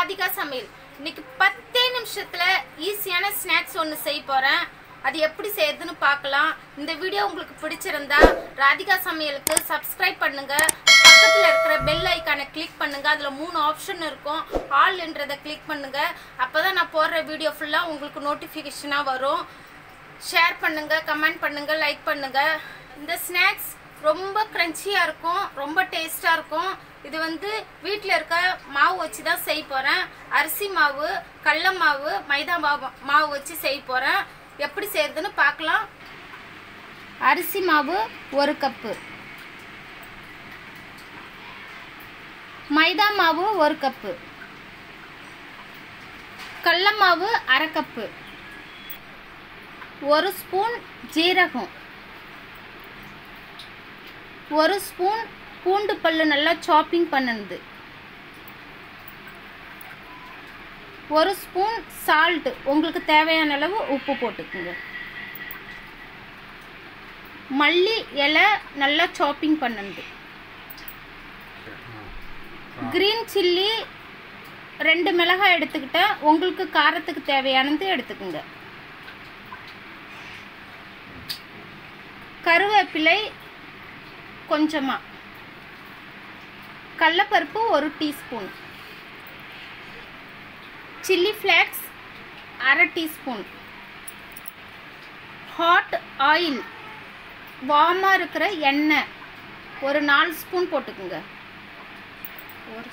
ராதிகா சமையல் இன்னைக்கு பத்தே நிமிஷத்துல ஈஸியான ஸ்நாக்ஸ் ஒன்று செய்ய போறேன் அது எப்படி செய்யறதுன்னு பார்க்கலாம் இந்த வீடியோ உங்களுக்கு பிடிச்சிருந்தா ராதிகா சமையலுக்கு சப்ஸ்கிரைப் பண்ணுங்க பக்கத்துல இருக்கிற பெல் ஐக்கானை கிளிக் பண்ணுங்க அதுல மூணு ஆப்ஷன் இருக்கும் ஆல்ன்றதை கிளிக் பண்ணுங்க அப்பதான் நான் போடுற வீடியோ ஃபுல்லா உங்களுக்கு நோட்டிஃபிகேஷனா வரும் ஷேர் பண்ணுங்க கமெண்ட் பண்ணுங்க லைக் பண்ணுங்க இந்த ஸ்நாக்ஸ் ரொம்ப க்ரன்ச்சியாக இருக்கும் ரொம்ப டேஸ்ட்டாக இருக்கும் இது வந்து வீட்டில் இருக்க மாவு வச்சு தான் செய்ய போகிறேன் அரிசி மாவு கடல மாவு மைதா மாவு மாவு வச்சு செய்ய போகிறேன் எப்படி செய்யறதுன்னு பார்க்கலாம் அரிசி மாவு ஒரு கப்பு மைதா மாவு ஒரு கப்பு கடல மாவு அரை கப்பு ஒரு ஸ்பூன் ஜீரகம் ஒரு ஸ்பூன் பூண்டு பல்லு நல்லா சாப்பிங் பண்ணுது ஒரு ஸ்பூன் சால்ட் உங்களுக்கு தேவையான அளவு உப்பு போட்டுக்குங்க மல்லி இலை நல்லா சாப்பிங் பண்ணுது கிரீன் சில்லி ரெண்டு மிளகாய் எடுத்துக்கிட்டேன் உங்களுக்கு காரத்துக்கு தேவையானது எடுத்துக்குங்க கருவேப்பிலை கொஞ்சமாக கடலப்பருப்பு ஒரு டீஸ்பூன் சில்லி ஃப்ளேக்ஸ் அரை டீஸ்பூன் ஹாட் ஆயில் வார்மாக இருக்கிற எண்ணெய் ஒரு நாலு ஸ்பூன் போட்டுக்குங்க ஒரு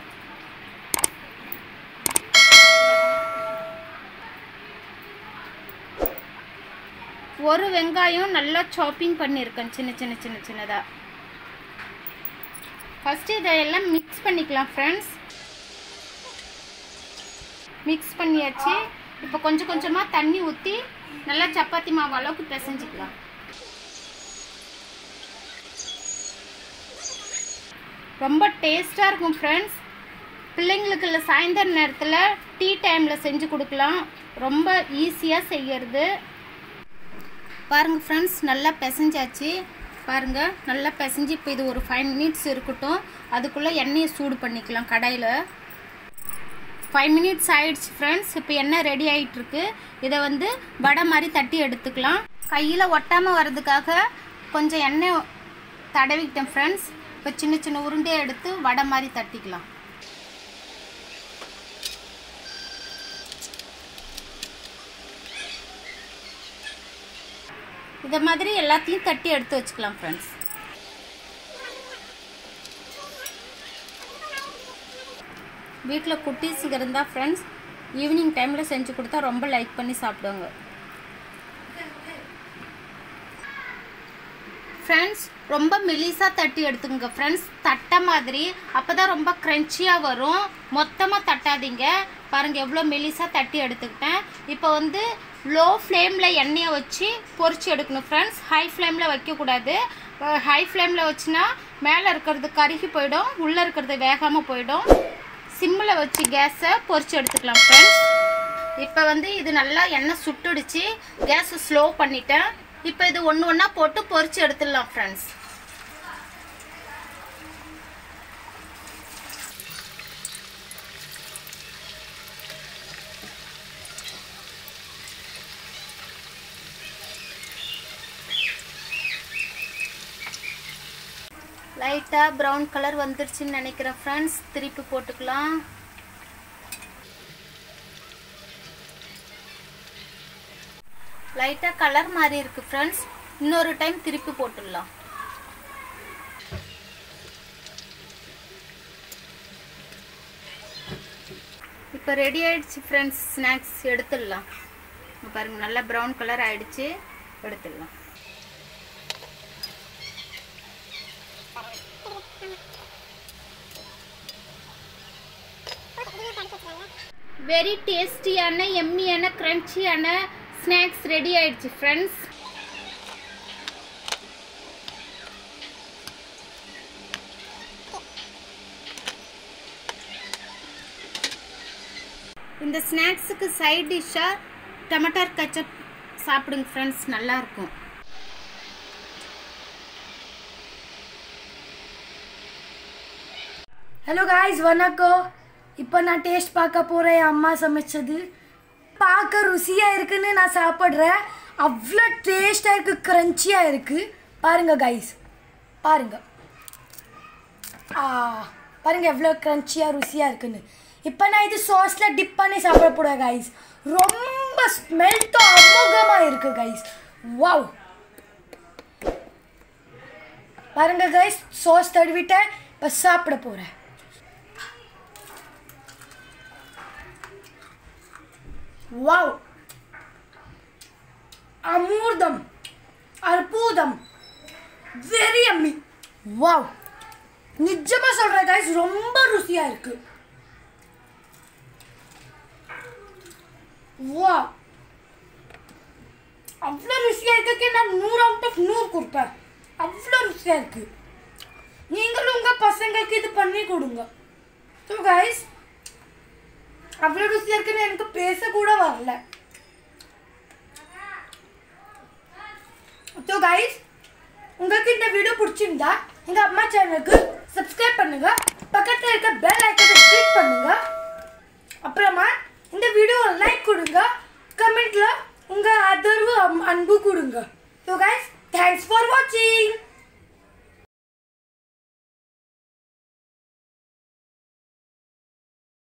ஒரு வெங்காயம் நல்லா சாப்பிங் பண்ணியிருக்கேன் சின்ன சின்ன சின்ன சின்னதாக ஃபஸ்ட்டு இதையெல்லாம் மிக்ஸ் பண்ணிக்கலாம் ஃப்ரெண்ட்ஸ் மிக்ஸ் பண்ணியாச்சு இப்போ கொஞ்சம் கொஞ்சமாக தண்ணி ஊற்றி நல்லா சப்பாத்தி மாவு அளவுக்கு பிசைஞ்சிக்கலாம் ரொம்ப டேஸ்ட்டாக இருக்கும் ஃப்ரெண்ட்ஸ் பிள்ளைங்களுக்கு இல்லை சாயந்தர நேரத்தில் டீ டைமில் செஞ்சு கொடுக்கலாம் ரொம்ப ஈஸியாக செய்யறது பாருங்க ஃப்ரெண்ட்ஸ் நல்லா பிசைஞ்சாச்சு பாருங்க நல்லா பிசைஞ்சு இப்போ இது ஒரு ஃபைவ் மினிட்ஸ் இருக்கட்டும் அதுக்குள்ளே எண்ணெயை சூடு பண்ணிக்கலாம் கடாயில் ஃபைவ் மினிட்ஸ் ஆயிடுச்சு ஃப்ரெண்ட்ஸ் இப்போ எண்ணெய் ரெடி ஆகிட்டுருக்கு இதை வந்து வடை மாதிரி தட்டி எடுத்துக்கலாம் கையில் ஒட்டாமல் வர்றதுக்காக கொஞ்சம் எண்ணெய் தடவிக்கிட்டேன் ஃப்ரெண்ட்ஸ் இப்போ சின்ன சின்ன உருண்டையை எடுத்து வடை மாதிரி தட்டிக்கலாம் இதை மாதிரி எல்லாத்தையும் தட்டி எடுத்து வச்சுக்கலாம் ஃப்ரெண்ட்ஸ் வீட்டில் குட்டீஸுங்க இருந்தால் ஃப்ரெண்ட்ஸ் ஈவினிங் டைமில் செஞ்சு கொடுத்தா ரொம்ப லைக் பண்ணி சாப்பிடுவாங்க ஃப்ரெண்ட்ஸ் ரொம்ப மெலிசாக தட்டி எடுத்துக்கோங்க ஃப்ரெண்ட்ஸ் தட்டை மாதிரி அப்போ தான் ரொம்ப க்ரன்ச்சியாக வரும் மொத்தமாக தட்டாதீங்க பாருங்கள் எவ்வளோ மெலிசாக தட்டி எடுத்துக்கிட்டேன் இப்போ வந்து லோ ஃப்ளேமில் எண்ணெயை வச்சு பொரிச்சு எடுக்கணும் ஃப்ரெண்ட்ஸ் ஹை ஃப்ளேமில் வைக்கக்கூடாது ஹை ஃப்ளேமில் வச்சுனா மேலே இருக்கிறது கருகி போயிடும் உள்ளே இருக்கிறது வேகாமல் போயிடும் சிம்மில் வச்சு கேஸை பொரிச்சு எடுத்துக்கலாம் ஃப்ரெண்ட்ஸ் இப்போ வந்து இது நல்லா எண்ணெய் சுட்டுடுச்சு கேஸை ஸ்லோ பண்ணிட்டேன் இப்போ இது ஒன்று ஒன்றா போட்டு பொரிச்சு எடுத்துடலாம் ஃப்ரெண்ட்ஸ் லைட்டாக ப்ரௌன் கலர் வந்துருச்சுன்னு நினைக்கிறேன் ஃப்ரெண்ட்ஸ் திருப்பி போட்டுக்கலாம் லைட்டாக கலர் மாதிரி இருக்குது ஃப்ரெண்ட்ஸ் இன்னொரு டைம் திருப்பி போட்டுடலாம் இப்போ ரெடி ஆயிடுச்சு ஃப்ரெண்ட்ஸ் ஸ்நாக்ஸ் எடுத்துடலாம் பாருங்கள் நல்லா ப்ரௌன் கலர் ஆயிடுச்சு எடுத்துடலாம் வெரி டேஸ்டியான எம்மியான க்ரன்ச்சியான ஸ்நாக்ஸ் ரெடி ஆயிடுச்சு ஃப்ரெண்ட்ஸ் இந்த ஸ்நாக்ஸுக்கு சைட் டிஷ்ஷாக டொமேட்டோ கச்சப் சாப்பிடுங்க ஃப்ரெண்ட்ஸ் நல்லாயிருக்கும் ஹலோ காய்ஸ் வணக்கம் இப்போ நான் டேஸ்ட் பார்க்க போகிறேன் என் அம்மா சமைச்சது பார்க்க ருசியாக இருக்குன்னு நான் சாப்பிட்றேன் அவ்வளோ டேஸ்ட்டாக இருக்குது க்ரன்ச்சியாக இருக்குது பாருங்க கைஸ் பாருங்க ஆ பாருங்க எவ்வளோ க்ரன்ச்சியாக ருசியாக இருக்குன்னு இப்போ நான் இது சாஸில் டிப் பண்ணி சாப்பிட போகிறேன் கைஸ் ரொம்ப ஸ்மெல்ட்டும் அமோகமாக இருக்குது கைஸ் வாவ் பாருங்க கைஸ் சாஸ் தடவிட்டேன் இப்போ சாப்பிட போகிறேன் வாவ் அமூர்தம் அற்புதம் வெரி அம்மி வாவ் நிஜமா சொல்றேன் கைஸ் ரொம்ப ருசியா இருக்கு வாவ் அவ்வளோ ருசியா இருக்கு நான் நூறு அவுட் ஆஃப் நூறு கொடுப்பேன் அவ்வளோ ருசியா இருக்கு நீங்களும் உங்க பசங்களுக்கு இது பண்ணி கொடுங்க ஸோ கைஸ் அவ்வளோ ருசியா இருக்குன்னு எனக்கு பேச கூட வரல ஸோ கைஸ் உங்களுக்கு இந்த வீடியோ பிடிச்சிருந்தா எங்க அம்மா சேனலுக்கு சப்ஸ்கிரைப் பண்ணுங்க பக்கத்துல இருக்க பெல் ஐக்கனை கிளிக் பண்ணுங்க அப்புறமா இந்த வீடியோ லைக் கொடுங்க கமெண்ட்ல உங்க ஆதரவு அம்- அன்பு கொடுங்க ஸோ கைஸ் தேங்க்ஸ் ஃபார் வாட்சிங்